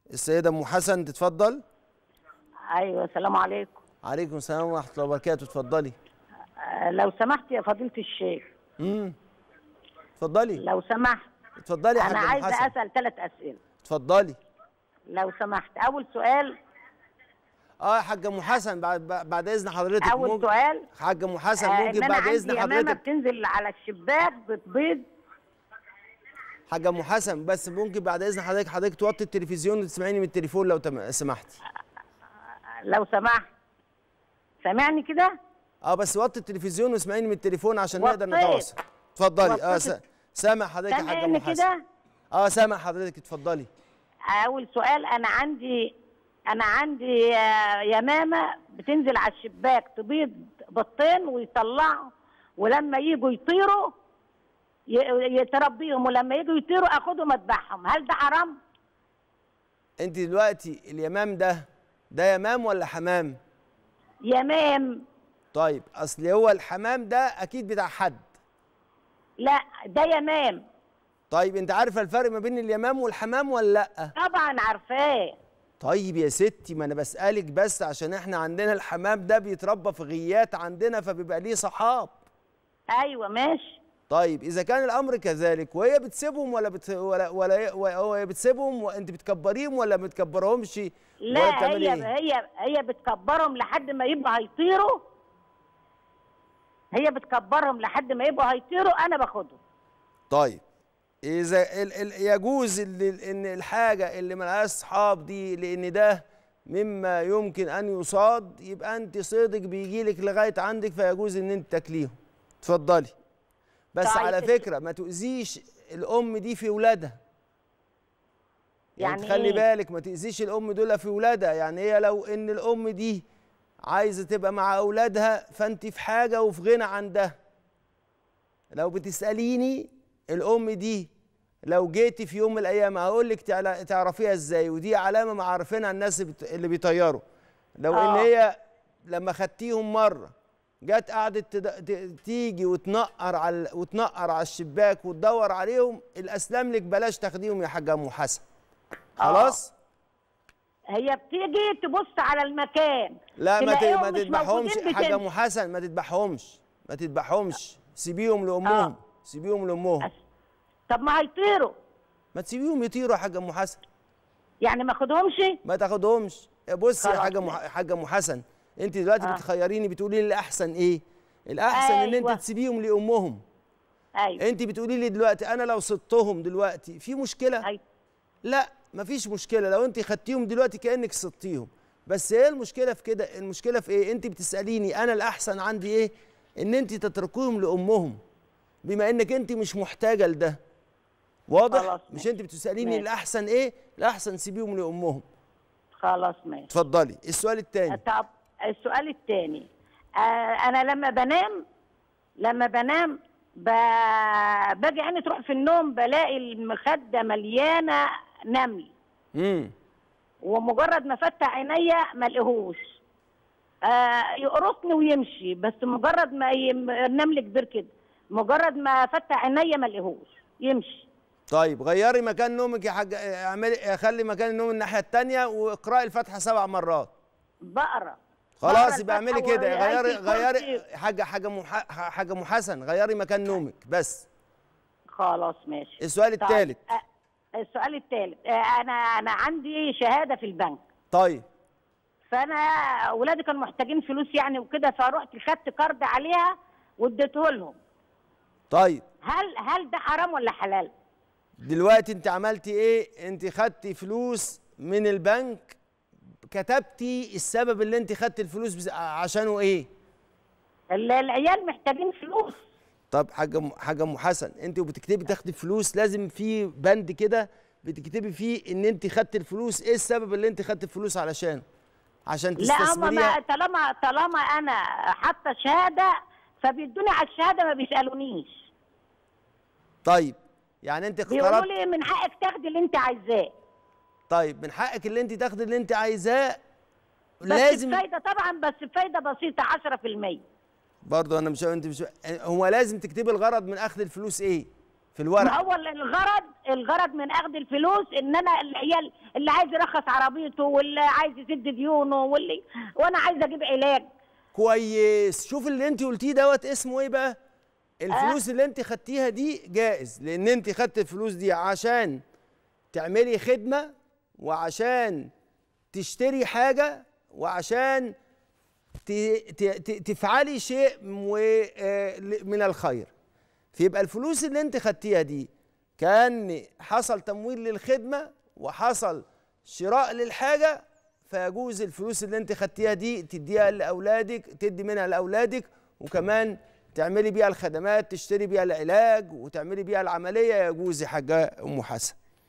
السيده ام حسن تتفضل ايوه السلام عليكم عليكم السلام ورحمه الله وبركاته اتفضلي آه، لو سمحت يا فضيله الشيخ امم اتفضلي لو سمحت اتفضلي يا انا حاجه ام عايزه حسن اسال ثلاث اسئله اتفضلي لو سمحت اول سؤال اه يا حاجه ام حسن بعد بعد اذن حضرتك اول ممكن سؤال حاجه ام حسن آه، ممكن ان انا بعد اذن عندي يمامه حضرتك بتنزل على الشباك بتبيض حاجه ام حسن بس ممكن بعد اذن حضرتك حضرتك توطي التلفزيون وتسمعيني من التليفون لو تم... سمحتي لو سمحت سامعني كده اه بس وطي التلفزيون واسمعيني من التليفون عشان نقدر وطيت. نتواصل اتفضلي اه وطيت. س... سامع حضرتك يا حاجه ام سامعني حسن كده اه سامع حضرتك اتفضلي اول سؤال انا عندي انا عندي آه، يمامه بتنزل على الشباك تبيض بيضتين ويطلعوا ولما يجوا يطيروا ي- يتربيهم ولما يجوا يطيروا اخدهم اذبحهم هل ده حرام انت دلوقتي اليمام ده ده يمام ولا حمام يمام طيب اصل هو الحمام ده اكيد بتاع حد لا ده يمام طيب انت عارفه الفرق ما بين اليمام والحمام ولا لا طبعا عارفاه طيب يا ستي ما انا بسالك بس عشان احنا عندنا الحمام ده بيتربى في غيات عندنا فبيبقى ليه صحاب ايوه ماشي طيب اذا كان الامر كذلك وهي بتسيبهم ولا بت... ولا ولا وهي بتسيبهم وانت بتكبريهم ولا ما بتكبرهمش ولا لا بتعملي هي إيه؟ هي هي بتكبرهم لحد ما يبقوا هيطيروا هي بتكبرهم لحد ما يبقوا هيطيروا انا باخدهم طيب اذا ال ال يجوز ال- ان الحاجه اللي ملهاش اصحاب دي لان ده مما يمكن ان يصاد يبقى انت صيدك بيجي لك لغايه عندك فيجوز ان انت تاكليهم اتفضلي بس طيب. على فكره ما تؤذيش الام دي في ولادها يعني, يعني تخلي إيه؟ بالك ما تاذيش الام دول في ولادها يعني هي لو ان الام دي عايزه تبقى مع اولادها فانت في حاجه وفي غنى عن ده لو بتساليني الام دي لو جيتي في يوم من الايام هقول لك تعل- تعرفيها ازاي ودي علامه معرفينها الناس بت- اللي بيطيروا لو ان آه. هي لما خدتيهم مره جت قعدت تد- ت- تيجي وتنقر على وتنقر على الشباك وتدور عليهم الاسلام لك بلاش تاخديهم يا حاجه ام حسن خلاص هي بتيجي تبص على المكان لا ما ت- تلاقيهم ما مش تذبحهمش موجودين حاجه بتنزل. ام حسن ما تذبحهمش ما تذبحهمش سيبيهم لامهم سيبيهم لامهم طب ما هيطيروا ما تسيبيهم يطيروا يا حاجه ام حسن يعني ما اخدهمش ما تاخدهمش بصي يا خلاص حاجه مح... حاجه ام حسن انت دلوقتي آه. بتخيريني بتقولي لي الاحسن ايه الاحسن ان أيوة. انت تسيبيهم لامهم ايوه انت بتقولي لي دلوقتي انا لو صدتهم دلوقتي في مشكله ايوه لا مفيش مشكله لو انت خدتيهم دلوقتي كانك صدتيهم بس ايه المشكله في كده المشكله في ايه انت بتساليني انا الاحسن عندي ايه ان انت تتركوهم لامهم بما انك انت مش محتاجه لده واضح خلاص مش ماشي. انت بتساليني ماشي. الاحسن ايه الاحسن سيبيهم لامهم خلاص ماشي اتفضلي السؤال الثاني طب السؤال الثاني آه انا لما بنام لما بنام ب... باجي عيني تروح في النوم بلاقي المخده مليانه نمل امم ومجرد ما فتح عينيا ما الاقيهوش آه يقرصني ويمشي بس مجرد ما يم... النمل كبير كده مجرد ما فتح عينيا ما الاقيهوش يمشي طيب غيري مكان نومك يا حاج اعملي خلي مكان النوم الناحيه الثانيه واقراي الفاتحه سبع مرات بقرا خلاص بقرا يبقى اعملي الفاتحة كده وآية غيري الكرسي. غيري حاجه حاجه مح... حاجه ام حسن غيري مكان نومك بس خلاص ماشي السؤال طيب، الثالث آه، السؤال الثالث آه، انا انا عندي شهاده في البنك طيب فانا اولادي كانوا محتاجين فلوس يعني وكده فرحت خدت كارد عليها واديته لهم طيب هل هل ده حرام ولا حلال دلوقتي انت عملتي ايه انت خدتي فلوس من البنك كتبتي السبب اللي انت خدتي الفلوس بس- عشانه ايه ال- العيال محتاجين فلوس طب حاجه م- حاجه ام حسن انت وبتكتبي تاخدي فلوس لازم في بند كده بتكتبي فيه ان انت خدتي الفلوس ايه السبب اللي انت خدتي الفلوس علشان عشان لا هم ما تستثمريها طالما طالما انا حاطه شهاده فبيدوني على الشهاده ما بيسالونيش طيب يعني انت بيقولوا اخترت لي من حقك تاخدي اللي انت عايزاه طيب من حقك اللي انت تاخدي اللي انت عايزاه بس لازم بفايده طبعا بس بفايده بسيطه 10% برضه انا مش انت مش هو لازم تكتبي الغرض من اخذ الفلوس ايه في ما الورق هو الغرض الغرض من اخذ الفلوس ان انا العيال اللي عايز يرخص عربيته واللي عايز يسد ديونه واللي وانا عايزه اجيب علاج كويس شوف اللي انت قلتيه دوت اسمه ايه بقى الفلوس اللي انت خدتيها دي جائز لان انت خدت الفلوس دي عشان تعملي خدمه وعشان تشتري حاجه وعشان ت- ت- ت- تفعلي شيء و- آه، ل- من الخير فيبقى الفلوس اللي انت خدتيها دي كان حصل تمويل للخدمه وحصل شراء للحاجه فيجوز الفلوس اللي انت خدتيها دي تديها لاولادك تدي منها لاولادك وكمان تعملي بيها الخدمات تشتري بيها العلاج وتعملي بيها العمليه يجوز يا حاجه ام حسن